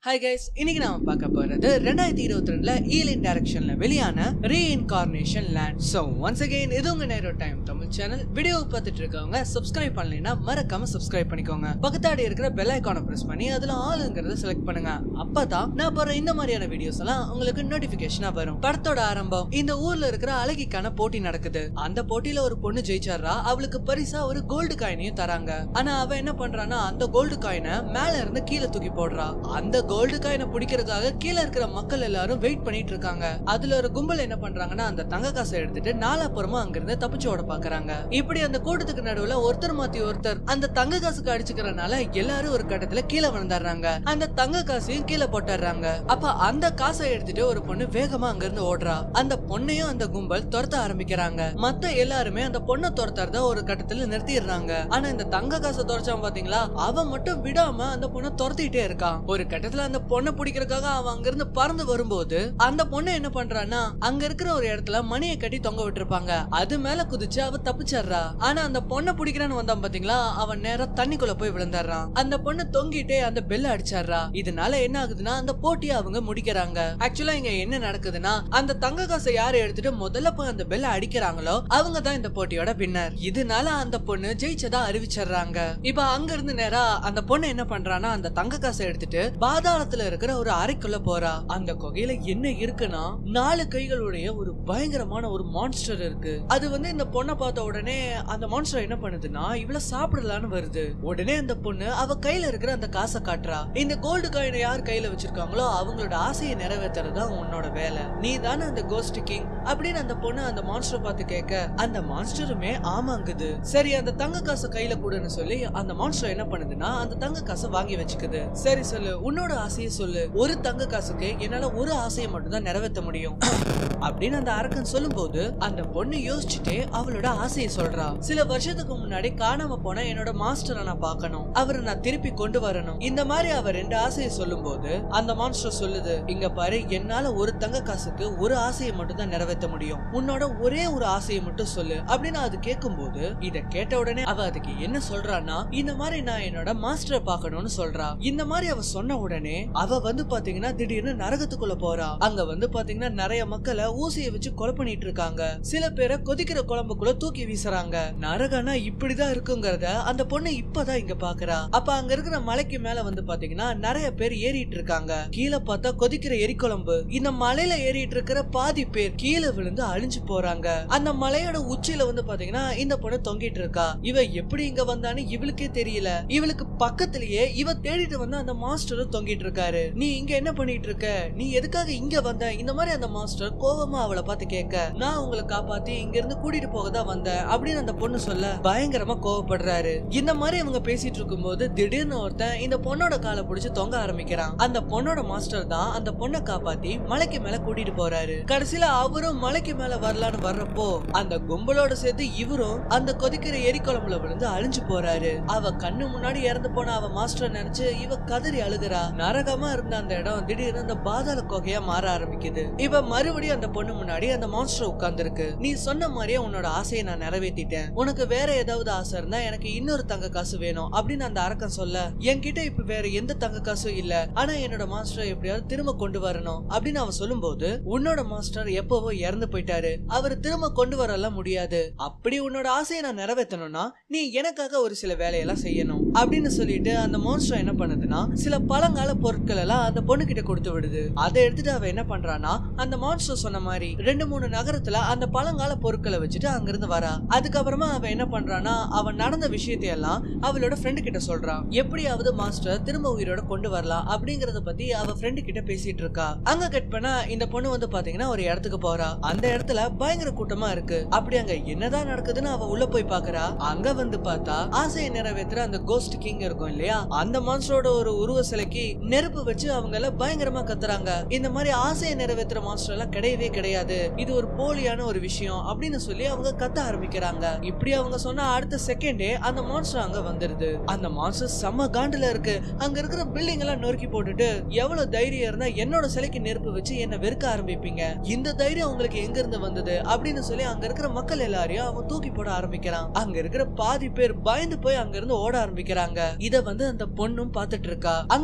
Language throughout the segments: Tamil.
ஹாய் கைஸ் இன்னைக்கு நாம பார்க்க போறது ரெண்டாயிரத்தி இருபத்தி ரெண்டுல ஈலின் டைரக்ஷன்ல வெளியான reincarnation land so once again இது உங்க நேரோ டைம் தமிழ் சேனல் வீடியோ பார்த்துட்டு இருக்கவங்க சப்ஸ்கிரைப் பண்ணலைன்னா மறக்காம சப்ஸ்கிரைப் பண்ணிக்கோங்க பக்கத்தாடி இருக்கிற பெல் ஐக்கானை பிரஸ் பண்ணி அதுல ஆளுங்கிறத செலக்ட் பண்ணுங்க அப்பதான் நான் போற இந்த மாதிரியான வீடியோஸ் எல்லாம் உங்களுக்கு நோட்டிபிகேஷனா வரும் படத்தோட ஆரம்பம் இந்த ஊர்ல இருக்கிற அழகிக்கான போட்டி நடக்குது அந்த போட்டியில ஒரு பொண்ணு ஜெயிச்சாரா அவளுக்கு பரிசா ஒரு கோல்டு காயினையும் தராங்க ஆனா அவ என்ன பண்றான்னா அந்த கோல்டு காயினை மேல இருந்து கீழே தூக்கி போடுறா அந்த கோல்டு காயினை பிடிக்கிறதுக்காக கீழே இருக்கிற மக்கள் எல்லாரும் வெயிட் பண்ணிட்டு இருக்காங்க அதுல ஒரு கும்பல் என்ன பண்றாங்கன்னா அந்த தங்க காசை எடுத்துட்டு நாலாப்புறமா அங்கிருந்து தப்பிச்சு ஓட பாக்குறாங்க இப்படி அந்த கூட்டத்துக்கு நடுவுல ஒருத்தர் மாத்தி ஒருத்தர் அந்த தங்க காசுக்கு அடிச்சுக்கிறனால எல்லாரும் ஒரு கட்டத்துல கீழே விழுந்துடுறாங்க அந்த தங்க காசையும் கீழே போட்டுறாங்க அப்ப அந்த காசை எடுத்துட்டு ஒரு பொண்ணு வேகமா அங்கிருந்து ஓடுறா அந்த பொண்ணையும் அந்த கும்பல் துரத்த ஆரம்பிக்கிறாங்க மத்த எல்லாருமே அந்த பொண்ணை துரத்துறத ஒரு கட்டத்துல நிறுத்திடுறாங்க ஆனா இந்த தங்க காசை துரைச்சான் பாத்தீங்களா அவன் மட்டும் விடாம அந்த பொண்ணை துரத்திட்டே இருக்கான் ஒரு கட்டத்துல அந்த பொண்ணை பிடிக்கிறதுக்காக அவன் அங்கிருந்து பறந்து வரும்போது அந்த பொண்ணு என்ன பண்றான்னா அங்க இருக்கிற ஒரு இடத்துல மணியை கட்டி தொங்க விட்டுருப்பாங்க அது மேல குதிச்சு அவ தப்பிச்சிடுறா ஆனா அந்த பொண்ணை பிடிக்கிறான்னு வந்தான் பாத்தீங்களா அவன் நேரா தண்ணிக்குள்ள போய் விழுந்துடுறான் அந்த பொண்ணு தொங்கிட்டே அந்த பெல்ல அடிச்சிடுறா இதனால என்ன ஆகுதுன்னா அந்த போட்டியை அவங்க முடிக்கிறாங்க ஆக்சுவலா இங்க என்ன நடக்குதுன்னா அந்த தங்க காசை யாரு எடுத்துட்டு முதல்ல போய் அந்த பெல்ல அடிக்கிறாங்களோ அவங்க தான் இந்த போட்டியோட வின்னர் இதனால அந்த பொண்ணு ஜெயிச்சதா அறிவிச்சிடுறாங்க இப்ப அங்க இருந்து நேரா அந்த பொண்ணு என்ன பண்றான்னா அந்த தங்க காசை எடுத்துட்டு பாதாளத்துல இருக்கிற ஒரு அறைக்குள்ள போறா அந்த குகையில என்ன இருக்குன்னா நாலு கைகளுடைய ஒரு பயங்கரமான ஒரு மான்ஸ்டர் இருக்கு அது வந்து இந்த பொண்ணை பார்த்த உடனே அந்த மான்ஸ்டர் என்ன பண்ணுதுன்னா இவள சாப்பிடலான்னு வருது உடனே அந்த பொண்ணு அவ கையில இருக்கிற அந்த காசை காட்டுறா இந்த கோல்டு காயினை யார் கையில வச்சிருக்காங்களோ அவங்களோட ஆசையை நிறைவேற்றுறது தான் உன்னோட வேலை நீ தானே அந்த கோஸ்ட் கிங் அப்படின்னு அந்த பொண்ணு அந்த மான்ஸ்டர் பார்த்து கேட்க அந்த மான்ஸ்டருமே ஆமாங்குது சரி அந்த தங்க காசை கையில கொடுன்னு சொல்லி அந்த மான்ஸ்டர் என்ன பண்ணுதுன்னா அந்த தங்க காசை வாங்கி வச்சுக்குது சரி சொல்லு உன்னோட ஆசையை சொல்லு ஒரு தங்க காசுக்கு என்னால ஒரு ஆசையை மட்டும் தான் நிறைவேற்ற முடியும் அப்படின்னு அந்த அரக்கன் சொல்லும்போது அந்த பொண்ணு யோசிச்சுட்டே அவளோட ஆசையை சொல்றா சில வருஷத்துக்கு முன்னாடி காணாம போன என்னோட மாஸ்டரை நான் பார்க்கணும் அவரை நான் திருப்பி கொண்டு வரணும் இந்த மாதிரி அவ ரெண்டு ஆசையை சொல்லும்போது அந்த மான்ஸ்டர் சொல்லுது இங்க பாரு என்னால ஒரு தங்க காசுக்கு ஒரு ஆசையை மட்டும் தான் நிறைவேற்ற முடியும் உன்னோட ஒரே ஒரு ஆசையை மட்டும் சொல்லு அப்படின்னு அது கேட்கும்போது இத கேட்ட உடனே அவ அதுக்கு என்ன சொல்றான்னா இந்த மாதிரி நான் என்னோட மாஸ்டரை பார்க்கணும்னு சொல்றா இந்த மாதிரி அவ சொன்ன உடனே அவ வந்து பாத்தீங்கன்னா திடீர்னு நரகத்துக்குள்ள போறா அங்க வந்து பாத்தீங்கன்னா நிறைய மக்களை ஊசியை வச்சு கொலை பண்ணிட்டு இருக்காங்க சில பேரை கொதிக்கிற குழம்புக்குள்ள தூக்கி வீசுறாங்க நரகனா இப்படிதான் இருக்குங்கிறத அந்த பொண்ணு இப்பதான் இங்க பாக்குறா அப்ப அங்க இருக்கிற மலைக்கு மேல வந்து பாத்தீங்கன்னா நிறைய பேர் ஏறிட்டு இருக்காங்க கீழே பார்த்தா கொதிக்கிற எரிக்குழம்பு இந்த மலையில ஏறிட்டு இருக்கிற பாதி பேர் கீழே விழுந்து அழிஞ்சு போறாங்க அந்த மலையோட உச்சியில வந்து பாத்தீங்கன்னா இந்த பொண்ணு தொங்கிட்டு இருக்கா இவ எப்படி இங்க வந்தான்னு இவளுக்கே தெரியல இவளுக்கு பக்கத்திலேயே இவ தேடிட்டு வந்து அந்த மாஸ்டரும் தொங்கிட்டு இருக்காரு நீ இங்க என்ன பண்ணிட்டு இருக்க நீ எதுக்காக இங்க வந்த இந்த மாதிரி அந்த மாஸ்டர் கோவமா அவளை பார்த்து கேட்க நான் உங்களை காப்பாத்தி இங்க இருந்து கூட்டிட்டு போக தான் வந்தேன் அப்படின்னு அந்த பொண்ணு சொல்ல பயங்கரமா கோவப்படுறாரு இந்த மாதிரி அவங்க பேசிட்டு இருக்கும்போது திடீர்னு ஒருத்தன் இந்த பொண்ணோட காலை பிடிச்சு தொங்க ஆரம்பிக்கிறான் அந்த பொண்ணோட மாஸ்டர் தான் அந்த பொண்ணை காப்பாத்தி மலைக்கு மேல கூட்டிட்டு போறாரு கடைசியில அவரும் மலைக்கு மேல வரலான்னு வர்றப்போ அந்த கும்பலோட சேர்த்து இவரும் அந்த கொதிக்கிற எரிக்குழம்புல விழுந்து அழிஞ்சு போறாரு அவ கண்ணு முன்னாடி இறந்து போன அவ மாஸ்டர் நினைச்சு இவ கதறி அழுகுறா நரகமா இருந்த அந்த இடம் திடீர்னு அந்த பாதாள கொகையா மாற ஆரம்பிக்குது இவ மறுபடியும் அந்த பொண்ணு முன்னாடி அந்த மான்ஸ்டர் உட்கார்ந்துருக்கு நீ சொன்ன மாதிரியே உன்னோட ஆசையை நான் நிறைவேற்றிட்டேன் உனக்கு வேற ஏதாவது ஆசை இருந்தா எனக்கு இன்னொரு தங்க காசு வேணும் அப்படின்னு அந்த அரக்கன் சொல்ல என்கிட்ட இப்ப வேற எந்த தங்க காசும் இல்ல ஆனா என்னோட மாஸ்டர் எப்படியாவது திரும்ப கொண்டு வரணும் அப்படின்னு அவன் சொல்லும்போது உன்னோட மாஸ்டர் எப்பவோ இறந்து போயிட்டாரு அவர் திரும்ப கொண்டு வரலாம் முடியாது அப்படி உன்னோட ஆசையை நான் நிறைவேற்றணும்னா நீ எனக்காக ஒரு சில வேலையெல்லாம் செய்யணும் அப்படின்னு சொல்லிட்டு அந்த மான்ஸ்டர் என்ன பண்ணுதுன்னா சில பழங்கால பொருட்கள் எல்லாம் அந்த பொண்ணு கிட்ட கொடுத்து விடுது அதை எடுத்துட்டு அவ என்ன பண்றானா அந்த மான்ஸ்டர் சொன்ன மாதிரி ரெண்டு மூணு நகரத்துல அந்த பழங்கால பொருட்களை வச்சுட்டு அங்கிருந்து வரா அதுக்கப்புறமா அவ என்ன பண்றானா அவன் நடந்த விஷயத்தையெல்லாம் அவளோட ஃப்ரெண்டு கிட்ட சொல்றான் எப்படியாவது மாஸ்டர் திரும்ப உயிரோட கொண்டு வரலாம் அப்படிங்கறத பத்தி அவ ஃப்ரெண்டு கிட்ட பேசிட்டு இருக்கா அங்க கட் பண்ணா இந்த பொண்ணு வந்து பாத்தீங்கன்னா ஒரு இடத்துக்கு போறா அந்த இடத்துல பயங்கர கூட்டமா இருக்கு அப்படி அங்க என்னதான் நடக்குதுன்னு அவ உள்ள போய் பாக்குறா அங்க வந்து பார்த்தா ஆசையை நிறைவேற்றுற அந்த கோஸ்ட் கிங் இருக்கும் இல்லையா அந்த மான்ஸ்டரோட ஒரு உருவ சிலைக்கு நெருப்பு வச்சு அவங்க எல்லாம் பயங்கரமா கத்துறாங்க இந்த மாதிரி ஆசையை நிறைவேற்றுற மான்ஸ்டர் எல்லாம் கிடையவே கிடையாது இது ஒரு போலியான ஒரு விஷயம் அப்படின்னு சொல்லி அவங்க கத்த ஆரம்பிக்கிறாங்க இப்படி அவங்க சொன்ன அடுத்த செகண்டே அந்த மான்ஸ்டர் அங்க வந்துருது அந்த மான்ஸ்டர் செம்ம காண்டுல இருக்கு அங்க இருக்கிற பில்டிங் எல்லாம் நொறுக்கி போட்டுட்டு எவ்வளவு தைரியம் இருந்தா என்னோட சிலைக்கு நெருப்பு வச்சு என்ன வெறுக்க ஆரம்பிப்பீங்க இந்த தைரியம் உங்களுக்கு எங்க இருந்து வந்தது அப்படின்னு சொல்லி அங்க இருக்கிற மக்கள் எல்லாரையும் அவன் தூக்கி போட ஆரம்பிக்கிறான் அங்க இருக்கிற பாதி பேர் பயந்து போய் அங்க இருந்து ஓட ஆரம்பிக்கிறாங்க இத வந்து அந்த பொண்ணும் பாத்துட்டு இருக்கா அங்க இருந்த நேரம்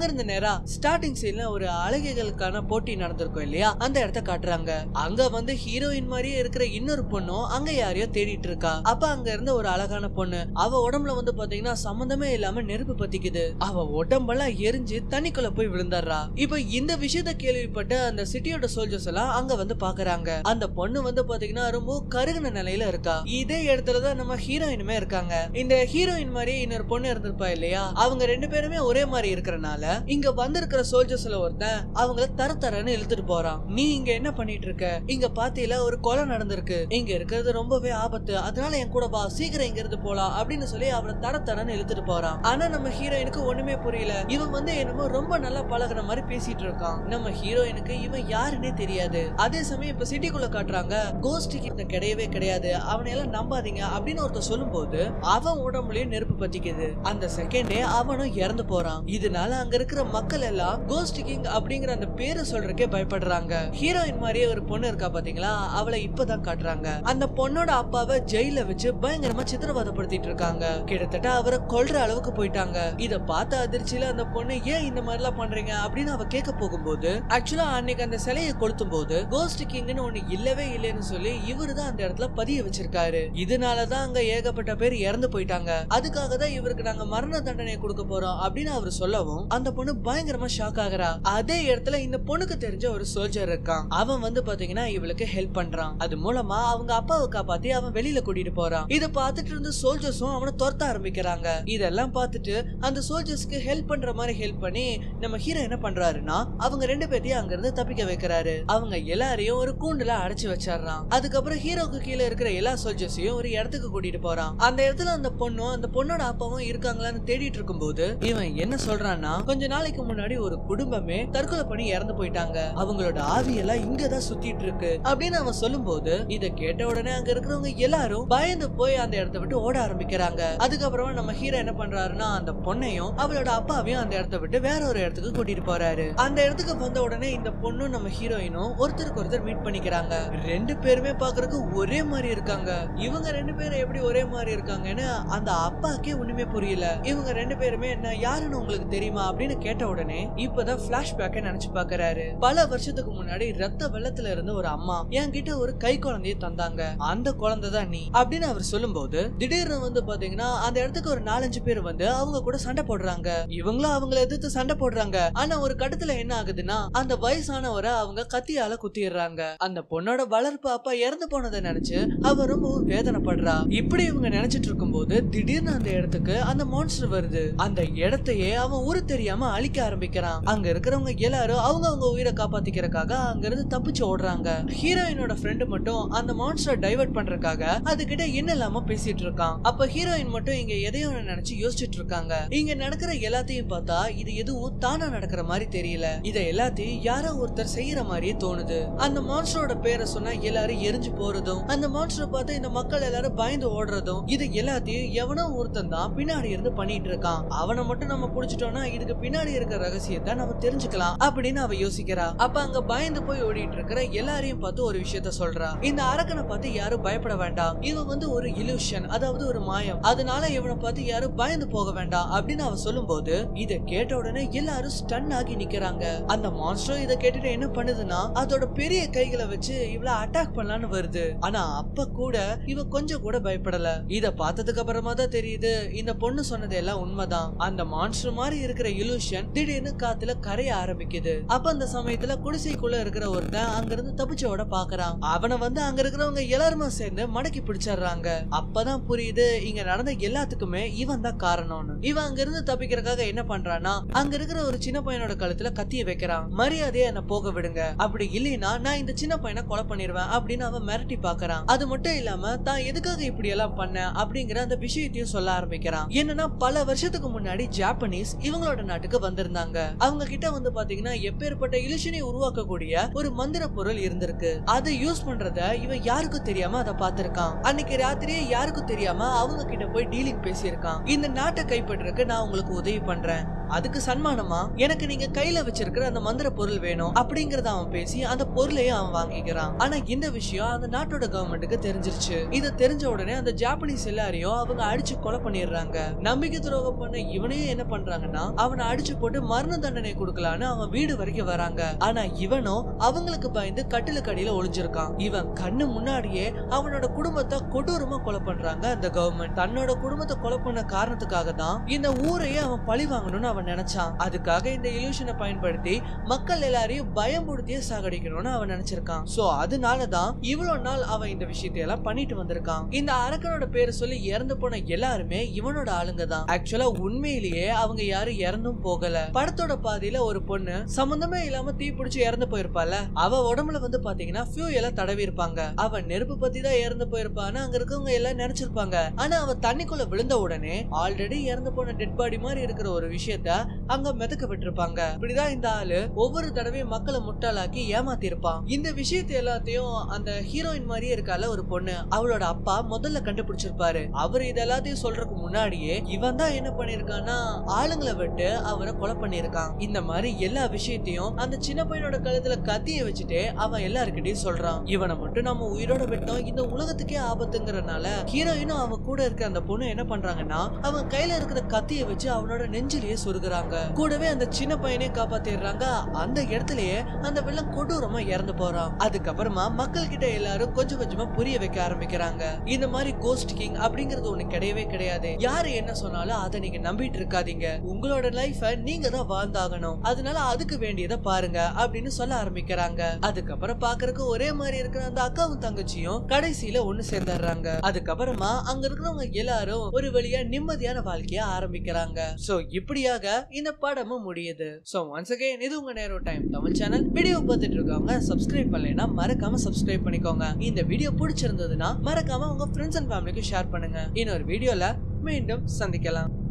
நேரா ஸ்டார்டிங் சீன்ல ஒரு அழகிகளுக்கான போட்டி நடந்திருக்கும் இல்லையா அந்த இடத்த காட்டுறாங்க அங்க வந்து ஹீரோயின் மாதிரியே இருக்கிற இன்னொரு பொண்ணும் அங்க யாரையோ தேடிட்டு இருக்கா அப்ப அங்க இருந்த ஒரு அழகான பொண்ணு அவ உடம்புல வந்து பாத்தீங்கன்னா சம்பந்தமே இல்லாம நெருப்பு பத்திக்குது அவ உடம்பெல்லாம் எரிஞ்சு தண்ணிக்குள்ள போய் விழுந்துடுறா இப்ப இந்த விஷயத்த கேள்விப்பட்ட அந்த சிட்டியோட சோல்ஜர்ஸ் எல்லாம் அங்க வந்து பாக்குறாங்க அந்த பொண்ணு வந்து பாத்தீங்கன்னா ரொம்ப கருகின நிலையில இருக்கா இதே இடத்துலதான் நம்ம ஹீரோயினுமே இருக்காங்க இந்த ஹீரோயின் மாதிரியே இன்னொரு பொண்ணு இருந்திருப்பா இல்லையா அவங்க ரெண்டு பேருமே ஒரே மாதிரி இருக்கறனால இங்க வந்திருக்கிற சோல்ஜர்ஸ்ல ஒருத்தன் அவங்கள தர தரன்னு இழுத்துட்டு போறான் நீ இங்க என்ன பண்ணிட்டு இருக்க இங்க பாத்தியில ஒரு கொலை நடந்திருக்கு இங்க இருக்கிறது ரொம்பவே ஆபத்து அதனால என் கூட வா சீக்கிரம் இங்க இருந்து போலாம் அப்படின்னு சொல்லி அவளை தர தரன்னு இழுத்துட்டு போறான் ஆனா நம்ம ஹீரோயினுக்கு ஒண்ணுமே புரியல இவன் வந்து என்னமோ ரொம்ப நல்லா பழகுற மாதிரி பேசிட்டு இருக்கான் நம்ம ஹீரோயினுக்கு இவன் யாருன்னே தெரியாது அதே சமயம் இப்ப சிட்டிக்குள்ள காட்டுறாங்க கோஸ்டுக்கு இந்த கிடையவே கிடையாது அவனை எல்லாம் நம்பாதீங்க அப்படின்னு ஒருத்தர் சொல்லும்போது அவன் உடம்புலயும் நெருப்பு பத்திக்குது அந்த செகண்டே அவனும் இறந்து போறான் இதனால அங்க இருக்கிற மக்கள் எல்லாம் கோஸ்ட் கிங் அப்படிங்கிற அந்த பேரை சொல்றதுக்கே பயப்படுறாங்க ஹீரோயின் மாதிரியே ஒரு பொண்ணு இருக்கா பாத்தீங்களா அவளை இப்பதான் காட்டுறாங்க அந்த பொண்ணோட அப்பாவை ஜெயில வச்சு பயங்கரமா சித்திரவதைப்படுத்திட்டு இருக்காங்க கிட்டத்தட்ட அவரை கொல்ற அளவுக்கு போயிட்டாங்க இத பார்த்த அதிர்ச்சியில அந்த பொண்ணு ஏன் இந்த மாதிரி எல்லாம் பண்றீங்க அப்படின்னு அவ கேட்க போகும்போது ஆக்சுவலா அன்னைக்கு அந்த சிலையை கொளுத்தும் போது கோஸ்ட் கிங்னு ஒண்ணு இல்லவே இல்லைன்னு சொல்லி இவரு தான் அந்த இடத்துல பதிய வச்சிருக்காரு இதனாலதான் அங்க ஏகப்பட்ட பேர் இறந்து போயிட்டாங்க அதுக்காக தான் இவருக்கு நாங்க மரண தண்டனை கொடுக்க போறோம் அப்படின்னு அவர் சொல்லவும் அந்த பொண்ணு பயங்கரமா ஷாக் ஆகுறா அதே இடத்துல இந்த பொண்ணுக்கு தெரிஞ்ச ஒரு சோல்ஜர் இருக்கான் அவன் வந்து பாத்தீங்கன்னா இவளுக்கு ஹெல்ப் பண்றான் அது மூலமா அவங்க அப்பாவை காப்பாத்தி அவன் வெளியில கூட்டிட்டு போறான் இத பார்த்துட்டு இருந்த சோல்ஜர்ஸும் அவனை துரத்த ஆரம்பிக்கிறாங்க இதெல்லாம் பார்த்துட்டு அந்த சோல்ஜர்ஸ்க்கு ஹெல்ப் பண்ற மாதிரி ஹெல்ப் பண்ணி நம்ம ஹீரோ என்ன பண்றாருன்னா அவங்க ரெண்டு பேத்தையும் அங்க இருந்து தப்பிக்க வைக்கிறாரு அவங்க எல்லாரையும் ஒரு கூண்டுல அடைச்சு வச்சிடுறான் அதுக்கப்புறம் ஹீரோக்கு கீழே இருக்கிற எல்லா சோல்ஜர்ஸையும் ஒரு இடத்துக்கு கூட்டிட்டு போறான் அந்த இடத்துல அந்த பொண்ணும் அந்த பொண்ணோட அப்பாவும் இருக்காங்களான்னு தேடிட்டு இருக்கும்போது இவன் என்ன சொல்றான்னா கொஞ்ச நாளைக்கு முன்னாடி ஒரு குடும்பமே தற்கொலை பண்ணி இறந்து போயிட்டாங்க அவங்களோட ஆவியெல்லாம் இங்கதான் சுத்திட்டு இருக்கு அப்படின்னு அவன் சொல்லும்போது இத கேட்ட உடனே அங்க இருக்கிறவங்க எல்லாரும் பயந்து போய் அந்த இடத்த விட்டு ஓட ஆரம்பிக்கிறாங்க அதுக்கப்புறமா நம்ம ஹீரோ என்ன பண்றாருன்னா அந்த பொண்ணையும் அவளோட அப்பாவையும் அந்த இடத்த விட்டு வேற ஒரு இடத்துக்கு கூட்டிட்டு போறாரு அந்த இடத்துக்கு வந்த உடனே இந்த பொண்ணும் நம்ம ஹீரோயினும் ஒருத்தருக்கு ஒருத்தர் மீட் பண்ணிக்கிறாங்க ரெண்டு பேருமே பாக்குறதுக்கு ஒரே மாதிரி இருக்காங்க இவங்க ரெண்டு பேரும் எப்படி ஒரே மாதிரி இருக்காங்கன்னு அந்த அப்பாக்கே ஒண்ணுமே புரியல இவங்க ரெண்டு பேருமே என்ன யாருன்னு உங்களுக்கு தெரியுமா அப்படின்னு கேட்ட உடனே இப்பதான் பிளாஷ்பேக்கை நினைச்சு பாக்குறாரு பல வருஷத்துக்கு முன்னாடி ரத்த வெள்ளத்துல இருந்த ஒரு அம்மா என்கிட்ட ஒரு கை குழந்தைய தந்தாங்க அந்த குழந்தை தான் நீ அப்படின்னு அவர் சொல்லும்போது திடீர்னு வந்து பாத்தீங்கன்னா அந்த இடத்துக்கு ஒரு நாலஞ்சு பேர் வந்து அவங்க கூட சண்டை போடுறாங்க இவங்களும் அவங்கள எதிர்த்து சண்டை போடுறாங்க ஆனா ஒரு கட்டத்துல என்ன ஆகுதுன்னா அந்த வயசானவரை அவங்க கத்தியால குத்திடுறாங்க அந்த பொண்ணோட வளர்ப்பு அப்பா இறந்து போனதை நினைச்சு அவ ரொம்ப வேதனைப்படுறா இப்படி இவங்க நினைச்சிட்டு இருக்கும்போது திடீர்னு அந்த இடத்துக்கு அந்த மான்ஸ்டர் வருது அந்த இடத்தையே அவன் ஊரு தெரியாம அழிக்க ஆரம்பிக்கிறான் அங்க இருக்கிறவங்க எல்லாரும் அவங்க அவங்க உயிரை காப்பாத்திக்கிறதுக்காக அங்க இருந்து தப்பிச்சு ஓடுறாங்க ஹீரோயினோட ஃப்ரெண்டு மட்டும் அந்த மான்ஸ்டர் டைவர்ட் பண்றதுக்காக அதுகிட்ட என்ன இல்லாம பேசிட்டு இருக்கான் அப்ப ஹீரோயின் மட்டும் இங்க எதையும் ஒண்ணு நினைச்சு யோசிச்சுட்டு இருக்காங்க இங்க நடக்கிற எல்லாத்தையும் பார்த்தா இது எதுவும் தானா நடக்கிற மாதிரி தெரியல இத எல்லாத்தையும் யாரோ ஒருத்தர் செய்யற மாதிரியே தோணுது அந்த மான்ஸ்டரோட பேரை சொன்னா எல்லாரும் எரிஞ்சு போறதும் அந்த மான்ஸ்டரை பார்த்து இந்த மக்கள் எல்லாரும் பயந்து ஓடுறதும் இது எல்லாத்தையும் எவனோ ஒருத்தன் தான் பின்னாடி இருந்து பண்ணிட்டு இருக்கான் அவனை மட்டும் நம்ம புடிச்சிட்டோம்னா இதுக்கு பின்னாடி இருக்கிற ரகசியத்தை நம்ம தெரிஞ்சுக்கலாம் அப்படின்னு அவ யோசிக்கிறா அப்ப அங்க பயந்து போய் ஓடிட்டு இருக்கிற எல்லாரையும் பார்த்து ஒரு விஷயத்த சொல்றா இந்த அரக்கனை பார்த்து யாரும் பயப்பட வேண்டாம் இவன் வந்து ஒரு இலூஷன் அதாவது ஒரு மாயம் அதனால இவனை பார்த்து யாரும் பயந்து போக வேண்டாம் அப்படின்னு அவ சொல்லும்போது இத கேட்ட உடனே எல்லாரும் ஸ்டன் ஆகி நிக்கிறாங்க அந்த மான்ஸ்டர் இத கேட்டுட்டு என்ன பண்ணுதுன்னா அதோட பெரிய கைகளை வச்சு இவள அட்டாக் பண்ணலான்னு வருது ஆனா அப்ப கூட இவ கொஞ்சம் கூட பயப்படல இத பார்த்ததுக்கு அப்புறமா தான் தெரியுது இந்த பொண்ணு சொன்னது எல்லாம் உண்மைதான் அந்த மான்ஸ்டர் மாதிரி இருக்கிற இலூஷன் திடீர்னு காத்துல கரைய ஆரம்பிக்குது அப்ப அந்த சமயத்துல குடிசைக்குள்ள இருக்கிற ஒருத்தன் அங்கிருந்து தப்பிச்சோட பாக்குறான் அவனை வந்து அங்க இருக்கிறவங்க எல்லாருமே சேர்ந்து மடக்கி பிடிச்சிடுறாங்க அப்பதான் புரியுது இங்க நடந்த எல்லாத்துக்குமே இவன் தான் காரணம்னு இவன் அங்க இருந்து தப்பிக்கிறதுக்காக என்ன பண்றான்னா அங்க இருக்கிற ஒரு சின்ன பையனோட கழுத்துல கத்திய வைக்கிறான் மரியாதையா என்ன போக விடுங்க அப்படி இல்லைன்னா நான் இந்த சின்ன பையனை கொலை பண்ணிடுவேன் அப்படின்னு அவன் மிரட்டி பாக்குறான் அது மட்டும் இல்லாம தான் எதுக்காக இப்படி எல்லாம் பண்ண அப்படிங்கிற அந்த விஷயத்தையும் சொல்ல ஆரம்பிக்கிறான் என்னன்னா பல வருஷத்துக்கு முன்னாடி ஜாப்பனீஸ் இவங்களோட நாட்டுக்கு வந்திருந்தாங்க அவங்க கிட்ட வந்து பாத்தீங்கன்னா எப்பேற்பட்ட இலுஷனை உருவாக்கக்கூடிய ஒரு மந்திர பொருள் இருந்திருக்கு அதை யூஸ் பண்றத இவன் யாருக்கும் தெரியாம அதை பார்த்திருக்கான் அன்னைக்கு ராத்திரியே யாருக்கும் தெரியாம அவங்க கிட்ட போய் டீலிங் பேசியிருக்கான் இந்த நாட்டை கைப்பற்றக்கு நான் உங்களுக்கு உதவி பண்றேன் அதுக்கு சன்மானமா எனக்கு நீங்க கையில வச்சிருக்கிற அந்த மந்திர பொருள் வேணும் அப்படிங்கறத அவன் பேசி அந்த பொருளையும் அவன் வாங்கிக்கிறான் ஆனா இந்த விஷயம் அந்த நாட்டோட கவர்மெண்ட்டுக்கு தெரிஞ்சிருச்சு இது தெரிஞ்ச உடனே அந்த ஜாப்பனீஸ் எல்லாரையும் அவங்க அடிச்சு கொலை பண்ணிடுறாங்க நம்பிக்கை துரோகம் பண்ண இவனையும் என்ன பண்றாங்கன்னா அவனை அடிச்சு போட்டு மரண தண்டனை கொடுக்கலான்னு அவன் வீடு வரைக்கும் வராங்க ஆனா இவனும் அவங்களுக்கு பயந்து கட்டிலுக்கு அடியில ஒளிஞ்சிருக்கான் இவன் கண்ணு முன்னாடியே அவனோட குடும்பத்தை கொடூரமா கொலை பண்றாங்க அந்த கவர்மெண்ட் தன்னோட குடும்பத்தை கொலை பண்ண காரணத்துக்காக தான் இந்த ஊரையே அவன் பழி வாங்கணும்னு அவன் நினைச்சான் அதுக்காக இந்த இல்யூஷனை பயன்படுத்தி மக்கள் எல்லாரையும் பயமுறுத்தியே சாகடிக்கணும்னு அவன் நினைச்சிருக்கான் சோ அதனாலதான் இவ்வளவு நாள் அவன் இந்த விஷயத்தை எல்லாம் பண்ணிட்டு வந்திருக்கான் இந்த அரக்கனோட பேரை சொல்லி இறந்து போன எல்லாருமே இவனோட ஆளுங்க தான் ஆக்சுவலா உண்மையிலேயே அவங்க யாரும் இறந்தும் போகல படத்தோட பாதியில ஒரு பொண்ணு சம்பந்தமே இல்லாம தீ பிடிச்சு இறந்து போயிருப்பால அவ உடம்புல வந்து பாத்தீங்கன்னா ஃபியூ தடவி இருப்பாங்க அவ நெருப்பு பத்தி தான் இறந்து போயிருப்பான்னு அங்க இருக்கவங்க எல்லாம் நினைச்சிருப்பாங்க ஆனா அவ தண்ணிக்குள்ள விழுந்த உடனே ஆல்ரெடி இறந்து போன டெட் பாடி மாதிரி இருக்கிற ஒரு விஷயத்த அங்க மிதக்க விட்டுருப்பாங்க இப்படிதான் இந்த ஆளு ஒவ்வொரு தடவையும் மக்களை முட்டாளாக்கி ஏமாத்தி இருப்பான் இந்த விஷயத்தை எல்லாத்தையும் அந்த ஹீரோயின் மாதிரியே இருக்கால ஒரு பொண்ணு அவளோட அப்பா முதல்ல கண்டுபிடிச்சிருப்பாரு அவர் இது எல்லாத்தையும் சொல்றதுக்கு முன்னாடியே இவன் தான் என்ன பண்ணிருக்கான்னா ஆளுங்களை விட்டு அவரை கொலை பண்ணிருக்கான் இந்த மாதிரி எல்லா விஷயத்தையும் அந்த சின்ன பையனோட கழுத்துல கத்திய வச்சுட்டு அவன் எல்லாருக்கிட்டையும் சொல்றான் இவனை மட்டும் நம்ம உயிரோட விட்டோம் இந்த உலகத்துக்கே ஆபத்துங்கிறனால ஹீரோயினும் அவன் கூட இருக்க அந்த பொண்ணு என்ன பண்றாங்கன்னா அவன் கையில இருக்கிற கத்திய வச்சு அவனோட நெஞ்சிலேயே சொருகுறாங்க கூடவே அந்த சின்ன பையனே காப்பாத்திடுறாங்க அந்த இடத்துலயே அந்த வெள்ளம் கொடூரமா இறந்து போறான் அதுக்கப்புறமா மக்கள் கிட்ட எல்லாரும் கொஞ்சம் கொஞ்சமா புரிய வைக்க ஆரம்பிக்கிறாங்க இந்த மாதிரி கோஸ்ட் கிங் அப்படிங்கறது ஒண்ணு கிடையவே கிடையாது யாரு என்ன சொன்னாலும் அதை நீங்க நம்பிட்டு இருக்காதீங்க உங்களோட லைஃப நீங்க தான் வாழ்ந்தாகணும் அதனால அதுக்கு வேண்டியதை பாருங்க அப்படின்னு சொல்ல ஆரம்பிக்கிறாங்க அதுக்கப்புறம் பாக்குறதுக்கு ஒரே மாதிரி இருக்கிற அந்த அக்காவும் தங்கச்சியும் கடைசியில ஒண்ணு சேர்ந்துடுறாங்க அதுக்கப்புறமா அங்க இருக்கிறவங்க எல்லாரும் ஒரு வழியா நிம்மதியான வாழ்க்கைய ஆரம்பிக்கிறாங்க சோ இப்படியாக இந்த படமும் முடியுது சோ ஒன்ஸ் அகைன் இது உங்க நேரோ டைம் தமிழ் சேனல் வீடியோ பார்த்துட்டு இருக்கவங்க சப்ஸ்கிரைப் பண்ணலைன்னா மறக்காம சப்ஸ்கிரைப் பண்ணிக்கோங்க இந்த வீடியோ பிடிச்சிருந்ததுன்னா மறக்காம உங்க ஃப்ரெண்ட்ஸ் அண்ட் ஃபேமிலிக்கு ஷேர் பண்ணுங்க இன்னொரு வீடியோல மீண்டும் சந்திக்கலாம்